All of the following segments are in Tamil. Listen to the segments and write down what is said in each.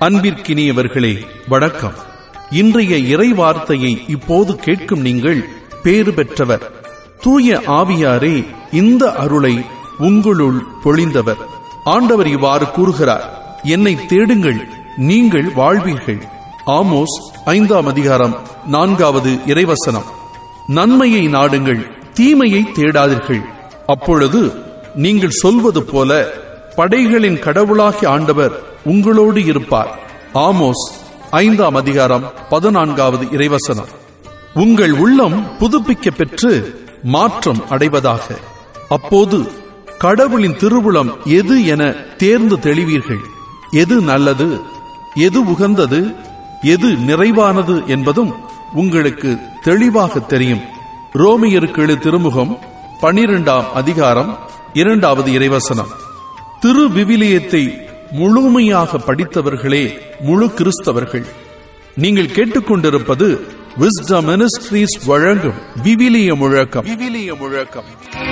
அன்பிற்கினியவர்களே வணக்கம் இன்றைய இறை வார்த்தையை இப்போது கேட்கும் நீங்கள் பேறு பெற்றவர் தூய ஆவியாரே இந்த அருளை உங்களுள் பொழிந்தவர் ஆண்டவர் இவ்வாறு கூறுகிறார் என்னை தேடுங்கள் நீங்கள் வாழ்வீர்கள் ஆமோஸ் ஐந்தாம் அதிகாரம் நான்காவது இறைவசனம் நன்மையை நாடுங்கள் தீமையை தேடாதீர்கள் அப்பொழுது நீங்கள் சொல்வது போல படைகளின் கடவுளாகிய ஆண்டவர் உங்களோடு இருப்பார் ஆமோஸ் ஐந்தாம் அதிகாரம் பதினான்காவது இறைவசனம் உங்கள் உள்ளம் புதுப்பிக்க பெற்று மாற்றம் அடைவதாக அப்போது கடவுளின் திருவுளம் எது என தேர்ந்து தெளிவீர்கள் எது நல்லது எது உகந்தது எது நிறைவானது என்பதும் உங்களுக்கு தெளிவாக தெரியும் ரோமியருக்கு எழு திருமுகம் பனிரெண்டாம் அதிகாரம் இரண்டாவது இறைவசனம் திரு விவிலியத்தை முழுமையாக படித்தவர்களே முழு கிறிஸ்தவர்கள் நீங்கள் கேட்டுக்கொண்டிருப்பது விஸ்டம் மினிஸ்ட்ரீஸ் வழங்கும் விவிலிய முழக்கம் விவிலிய முழக்கம்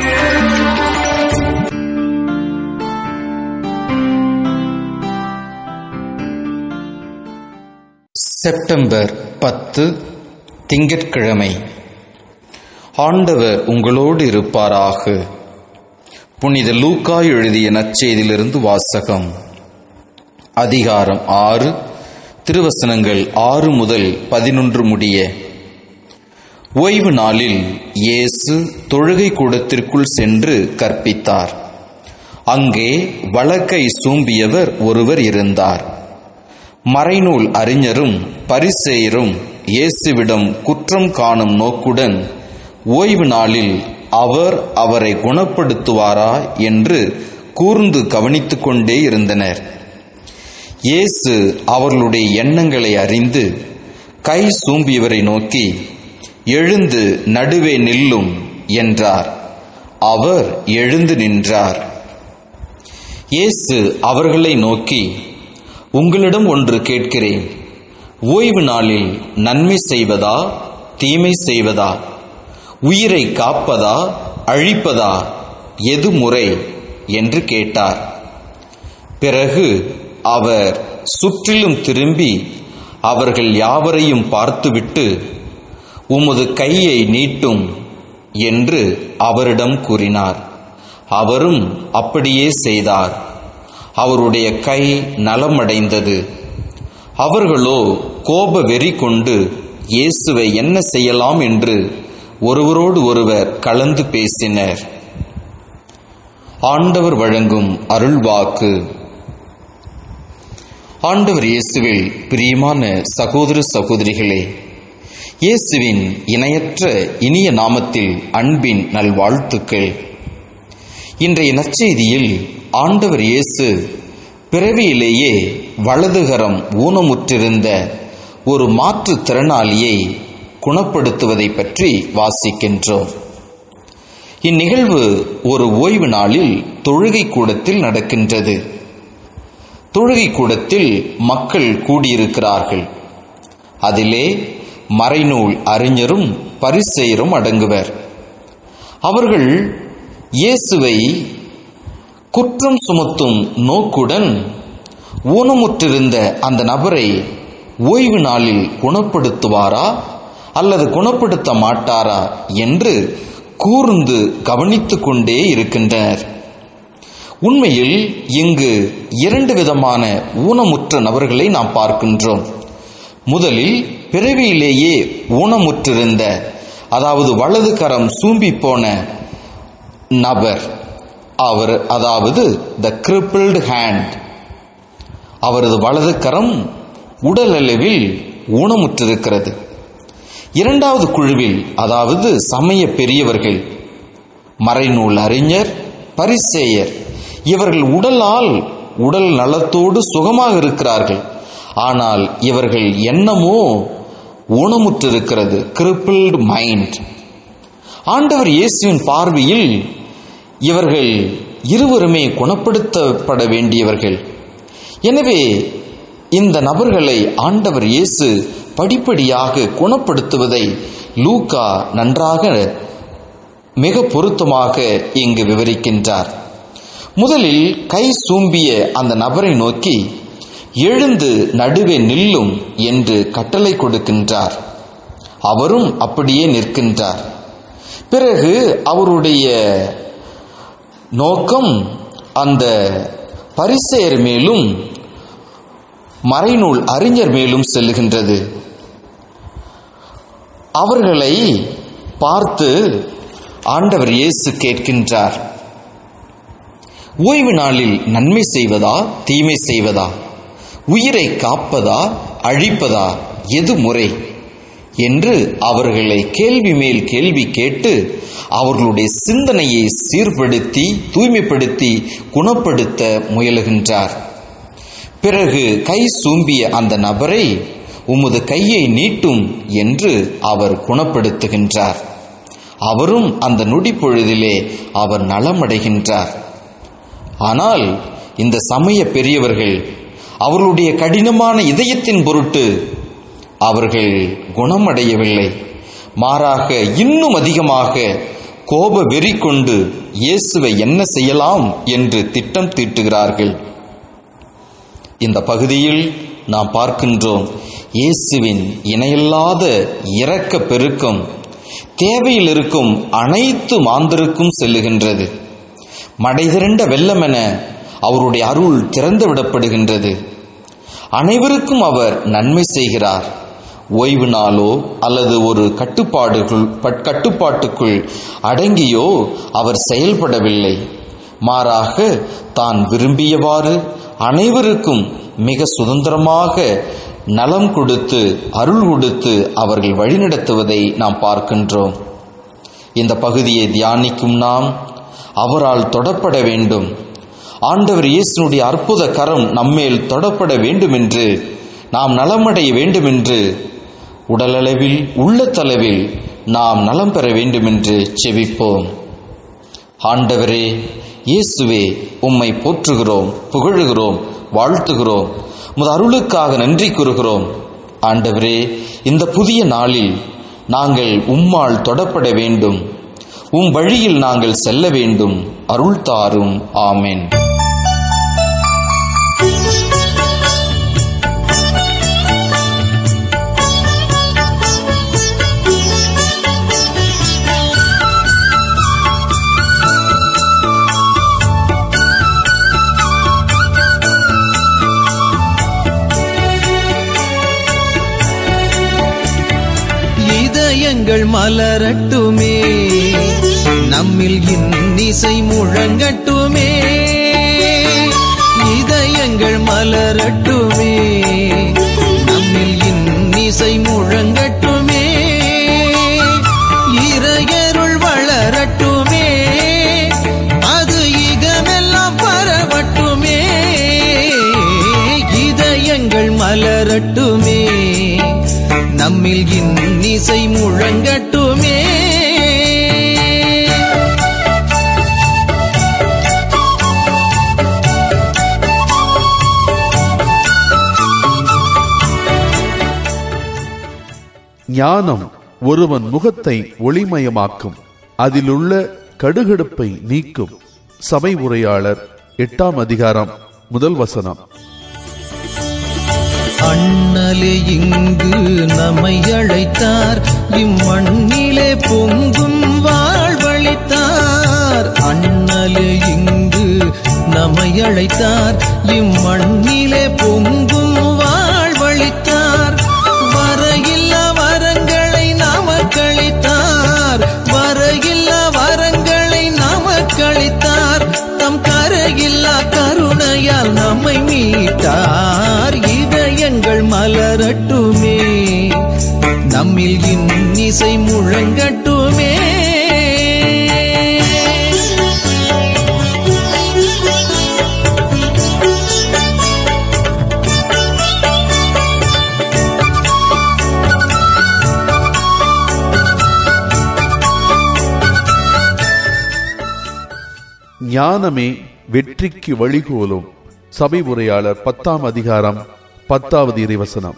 செப்டம்பர் பத்து திங்கட்கிழமை ஆண்டவர் உங்களோடு இருப்பாராக புனித லூக்கா எழுதிய நற்செய்தியிலிருந்து வாசகம் அதிகாரம் ஆறு திருவசனங்கள் ஆறு முதல் பதினொன்று முடிய ஓய்வு நாளில் இயேசு தொழுகை கூடத்திற்குள் சென்று கற்பித்தார் அங்கே வழக்கை சூம்பியவர் ஒருவர் இருந்தார் மறைநூல் அறிஞரும் பரிசேயரும் இயேசுவிடம் குற்றம் காணும் நோக்குடன் ஓய்வு நாளில் அவர் அவரை குணப்படுத்துவாரா என்று கூர்ந்து கவனித்துக் கொண்டே இருந்தனர் இயேசு அவர்களுடைய எண்ணங்களை அறிந்து கை சூம்பியவரை நோக்கி எழுந்து நடுவே நில்லும் என்றார் அவர் எழுந்து நின்றார் இயேசு அவர்களை நோக்கி உங்களிடம் ஒன்று கேட்கிறேன் ஓய்வு நாளில் நன்மை செய்வதா தீமை செய்வதா உயிரை காப்பதா அழிப்பதா எது முறை என்று கேட்டார் பிறகு அவர் சுற்றிலும் திரும்பி அவர்கள் யாவரையும் பார்த்துவிட்டு உமது கையை நீட்டும் என்று அவரிடம் கூறினார் அவரும் அப்படியே செய்தார் அவருடைய கை நலமடைந்தது அவர்களோ கோப வெறி கொண்டு இயேசுவை என்ன செய்யலாம் என்று ஒருவரோடு ஒருவர் கலந்து பேசினர் ஆண்டவர் வழங்கும் அருள்வாக்கு ஆண்டவர் இயேசுவில் பிரியமான சகோதர சகோதரிகளே இயேசுவின் இணையற்ற இனிய நாமத்தில் அன்பின் நல்வாழ்த்துக்கள் இன்றைய நற்செய்தியில் ஆண்டவர் இயேசு பிறவியிலேயே வலதுகரம் ஊனமுற்றிருந்த ஒரு மாற்றுத் திறனாளியை குணப்படுத்துவதை பற்றி வாசிக்கின்றோம் இந்நிகழ்வு ஒரு ஓய்வு நாளில் தொழுகை கூடத்தில் நடக்கின்றது தொழுகை கூடத்தில் மக்கள் கூடியிருக்கிறார்கள் அதிலே மறைநூல் அறிஞரும் பரிசெயரும் அடங்குவர் அவர்கள் இயேசுவை குற்றம் சுமத்தும் நோக்குடன் ஊனமுற்றிருந்த அந்த நபரை ஓய்வு நாளில் குணப்படுத்துவாரா அல்லது குணப்படுத்த மாட்டாரா என்று கூர்ந்து கவனித்துக் கொண்டே இருக்கின்றனர் உண்மையில் இங்கு இரண்டு விதமான ஊனமுற்ற நபர்களை நாம் பார்க்கின்றோம் முதலில் பிறவியிலேயே ஊனமுற்றிருந்த அதாவது வலது கரம் சூம்பி போன நபர் அவர் அதாவது த கிரிப்பிள்டு ஹேண்ட் அவரது வலது கரம் உடல் அளவில் ஊனமுற்றிருக்கிறது இரண்டாவது குழுவில் அதாவது சமய பெரியவர்கள் மறைநூல் அறிஞர் பரிசேயர் இவர்கள் உடலால் உடல் நலத்தோடு சுகமாக இருக்கிறார்கள் ஆனால் இவர்கள் எண்ணமோ ஊனமுற்றிருக்கிறது கிரிப்பிள்டு மைண்ட் ஆண்டவர் இயேசுவின் பார்வையில் இவர்கள் இருவருமே குணப்படுத்தப்பட வேண்டியவர்கள் எனவே இந்த நபர்களை ஆண்டவர் இயேசு படிப்படியாக குணப்படுத்துவதை லூக்கா நன்றாக மிக பொருத்தமாக இங்கு விவரிக்கின்றார் முதலில் கை சூம்பிய அந்த நபரை நோக்கி எழுந்து நடுவே நில்லும் என்று கட்டளை கொடுக்கின்றார் அவரும் அப்படியே நிற்கின்றார் பிறகு அவருடைய நோக்கம் அந்த பரிசெயர் மேலும் மறைநூல் அறிஞர் மேலும் செல்லுகின்றது அவர்களை பார்த்து ஆண்டவர் இயேசு கேட்கின்றார் ஓய்வு நாளில் நன்மை செய்வதா தீமை செய்வதா உயிரை காப்பதா அழிப்பதா எது முறை என்று அவர்களை கேள்வி மேல் கேள்வி கேட்டு அவர்களுடைய சிந்தனையை சீர்படுத்தி தூய்மைப்படுத்தி குணப்படுத்த முயலுகின்றார் பிறகு கை சூம்பிய அந்த நபரை உமது கையை நீட்டும் என்று அவர் குணப்படுத்துகின்றார் அவரும் அந்த நொடி பொழுதிலே அவர் நலமடைகின்றார் ஆனால் இந்த சமய பெரியவர்கள் அவர்களுடைய கடினமான இதயத்தின் பொருட்டு அவர்கள் குணமடையவில்லை மாறாக இன்னும் அதிகமாக கோப வெறி கொண்டு இயேசுவை என்ன செய்யலாம் என்று திட்டம் தீட்டுகிறார்கள் இந்த பகுதியில் நாம் பார்க்கின்றோம் இயேசுவின் இணையில்லாத இரக்க பெருக்கம் தேவையில் இருக்கும் அனைத்து மாந்தருக்கும் செல்லுகின்றது மடைதிரண்ட வெள்ளமென அவருடைய அருள் திறந்து விடப்படுகின்றது அனைவருக்கும் அவர் நன்மை செய்கிறார் ஓய்வு நாளோ அல்லது ஒரு கட்டுப்பாடுகள் கட்டுப்பாட்டுக்குள் அடங்கியோ அவர் செயல்படவில்லை மாறாக தான் விரும்பியவாறு அனைவருக்கும் மிக சுதந்திரமாக நலம் கொடுத்து அருள் கொடுத்து அவர்கள் வழிநடத்துவதை நாம் பார்க்கின்றோம் இந்த பகுதியை தியானிக்கும் நாம் அவரால் தொடப்பட வேண்டும் ஆண்டவர் இயேசுனுடைய அற்புத கரம் நம்மேல் தொடப்பட வேண்டும் என்று நாம் நலமடைய வேண்டும் என்று உடலளவில் உள்ளத்தளவில் நாம் நலம் பெற வேண்டும் என்று செபிப்போம் ஆண்டவரே இயேசுவே உம்மை போற்றுகிறோம் புகழுகிறோம் வாழ்த்துகிறோம் உமது அருளுக்காக நன்றி கூறுகிறோம் ஆண்டவரே இந்த புதிய நாளில் நாங்கள் உம்மால் தொடப்பட வேண்டும் உம் வழியில் நாங்கள் செல்ல வேண்டும் அருள் தாரும் ஆமென் இதயங்கள் மலரட்டுமே நம்மில் இன்னிசை முழங்கட்டுமே இதயங்கள் மலரட்டுமே நம்மில் இன்னிசை முழங்கட்டுமே இறையருள் வளரட்டுமே அது இகமெல்லாம் பரவட்டுமே இதயங்கள் மலரட்டுமே நம்மில் இன்னிசை முழங்கட்டுமே ஞானம் ஒருவன் முகத்தை ஒளிமயமாக்கும் அதிலுள்ள கடுகடுப்பை நீக்கும் சபை உரையாளர் எட்டாம் அதிகாரம் முதல் வசனம் அண்ணலே இங்கு நம்மை அழைத்தார் இம்மண்ணிலே பொங்கும் வாழ்வழித்தார் அண்ணலே இங்கு நம்மை அழைத்தார் இம்மண்ணிலே பொங்கும் வாழ்வழித்தார் வரையில்ல வரங்களை நமக்களித்தார் வரையில்ல வரங்களை நமக்களித்தார் தம் கரையில்லா கருணையால் நம்மை மீட்டார் இதயங்கள் மலரட்டுமே நம்மில் இன்னிசை முழங்கட்டுமே ஞானமே வெற்றிக்கு வழிகோலும் சபை உரையாளர் பத்தாம் அதிகாரம் பத்தாவது இறைவசனம்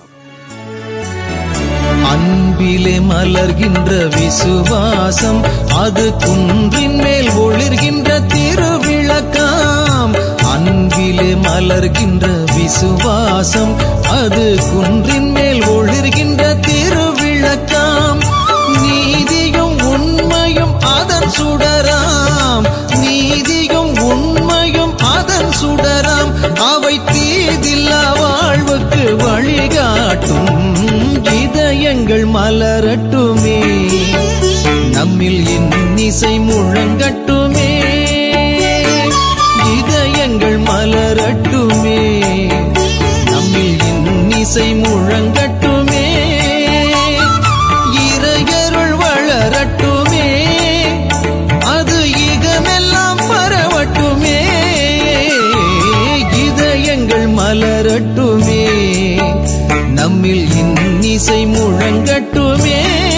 அன்பிலே மலர்கின்ற விசுவாசம் அது குன்றின் மேல் ஒளிர்கின்ற திருவிளக்காம் அன்பிலே அன்பிலே மலர்கின்ற விசுவாசம் அது குன்றின் மேல் ஒளிர்கின்ற திருவிளக்காம் நீதியும் உண்மையும் அதன் சுடராம் நீதியும் உண்மையும் அதன் சுடராம் அவை தீதில்லா வாழ்வுக்கு வழிகாட்டும் இதயங்கள் மலரட்டுமே நம்மில் இன்னிசை முழங்கட்டுமே இதயங்கள் மலரட்டுமே நம்மில் இன்னிசை முழங்கட்டுமே இறையருள் வளரட்டுமே அது இகமெல்லாம் பரவட்டுமே இதயங்கள் மலரட்டுமே நம்மில் இன்னிசை முழங்கட்டுமே